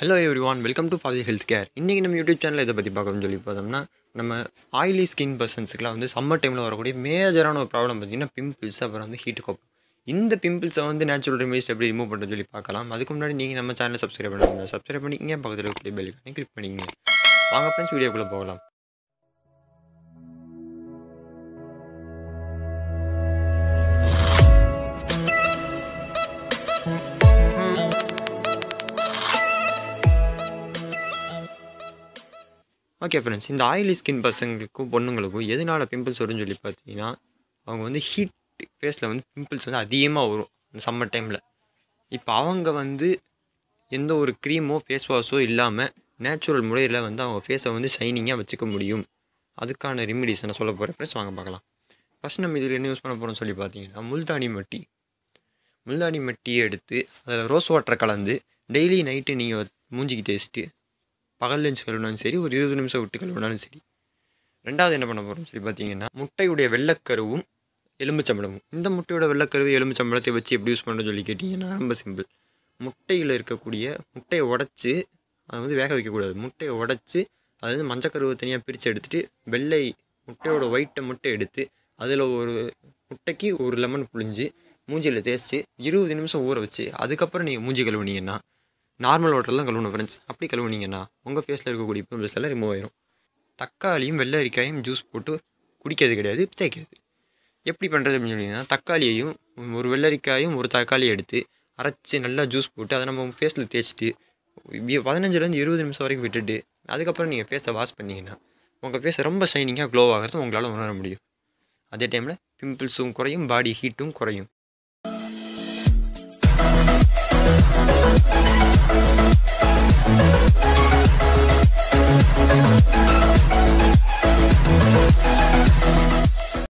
hello everyone welcome to ஃபாதி health care இன்றைக்கி நம்ம யூடியூப் சேனலில் இதை பற்றி பார்க்கணும்னு சொல்லி பார்த்தோம்னா நம்ம ஆயிலி ஸ்கின் பர்சன்ஸுக்குலாம் வந்து சம்மர் டைமில் வரக்கூடிய மேஜரான ஒரு ப்ராப்ளம் பார்த்தீங்கன்னா பிம்பிள்ஸ் அப்புறம் வந்து ஹீட் கோப் இந்த பிம்பிள்ஸை வந்து நேச்சுரல் ரெமடிஸ் எப்படி ரிமூவ் பண்ணுறது சொல்லி பார்க்கலாம் அதுக்கு முன்னாடி நீங்கள் நம்ம சேனலை சப்ஸ்கிரைப் பண்ணுங்க சப்ஸ்கிரைப் பண்ணிக்கிங்க பக்கத்தில் இருக்கிற பெல் ஐக்கானை கிளிக் பண்ணிக்கங்க வாங்க ஃப்ரெண்ட்ஸ் வீடியோக்குள்ளே போகலாம் ஓகே ஃப்ரெண்ட்ஸ் இந்த ஆயிலி ஸ்கின் பசங்களுக்கும் பொண்ணுங்களுக்கும் எதனால பிம்பிள்ஸ் வரும்னு சொல்லி பார்த்தீங்கன்னா அவங்க வந்து ஹீட் ஃபேஸில் வந்து பிம்பிள்ஸ் வந்து அதிகமாக வரும் இந்த சம்மர் டைமில் இப்போ அவங்க வந்து எந்த ஒரு க்ரீமோ ஃபேஸ் வாஷோ இல்லாமல் நேச்சுரல் முறையில் வந்து அவங்க ஃபேஸை வந்து ஷைனிங்காக வச்சுக்க முடியும் அதுக்கான ரெமிடிஸ் நான் சொல்ல போகிறேன் ஃப்ரெண்ட்ஸ் வாங்க பார்க்கலாம் ஃபஸ்ட் நம்ம இதில் என்ன யூஸ் பண்ண போகிறோம்னு சொல்லி பார்த்தீங்கன்னா முல்தானி மட்டி முல்தானி மட்டியை எடுத்து அதில் ரோஸ் வாட்டரை கலந்து டெய்லி நைட்டு நீங்கள் மூஞ்சிக்கு தேய்ச்சிட்டு பகல் லஞ்ச் கழுவினாலும் சரி ஒரு இருபது நிமிஷம் விட்டு கழுவினாலும் சரி ரெண்டாவது என்ன பண்ண போகிறோம்னு சொல்லி பார்த்தீங்கன்னா முட்டையுடைய வெள்ளைக்கருவும் எலும்புச்சம்பளமும் இந்த முட்டையோட வெள்ளைக்கருவு எலும்புச்சம்பளத்தை வச்சு எப்படி யூஸ் பண்ணுறோன்னு சொல்லி கேட்டிங்கன்னா ரொம்ப சிம்பிள் முட்டையில் இருக்கக்கூடிய முட்டையை உடச்சி அதை வந்து வேக வைக்கக்கூடாது முட்டையை உடச்சி அது வந்து மஞ்சக்கருவை தனியாக பிரித்து எடுத்துகிட்டு வெள்ளை முட்டையோட ஒயிட்டை முட்டை எடுத்து அதில் ஒரு முட்டைக்கு ஒரு லெமன் புழிஞ்சு மூஞ்சியில் தேய்ச்சி இருபது நிமிஷம் ஊற வச்சு அதுக்கப்புறம் நீங்கள் மூஞ்சி கழுவுனீங்கன்னா நார்மல் வாட்டர்லாம் கழுவணும் ஃப்ரெண்ட்ஸ் அப்படி கழுவுனீங்கன்னா உங்கள் ஃபேஸில் இருக்கக்கூடிய பிம்பிள்ஸ் எல்லாம் ரிமூவ் ஆயிரும் தக்காளியும் வெள்ளரிக்காயும் ஜூஸ் போட்டு குடிக்கிறது கிடையாது தேய்க்கிறது எப்படி பண்ணுறது அப்படின்னு சொன்னீங்கன்னா தக்காளியையும் ஒரு வெள்ளரிக்காயும் ஒரு தக்காளியை எடுத்து அரைச்சி நல்லா ஜூஸ் போட்டு அதை நம்ம ஃபேஸில் தேய்ச்சிட்டு இ- பதினஞ்சுலேருந்து இருபது நிமிஷம் வரைக்கும் விட்டுட்டு அதுக்கப்புறம் நீங்கள் ஃபேஸை வாஷ் பண்ணீங்கன்னா உங்கள் ஃபேஸ் ரொம்ப ஷைனிங்காக க்ளோ ஆகிறது உங்களால் உணர முடியும் அதே டைமில் பிம்பிள்ஸும் குறையும் பாடி ஹீட்டும் குறையும்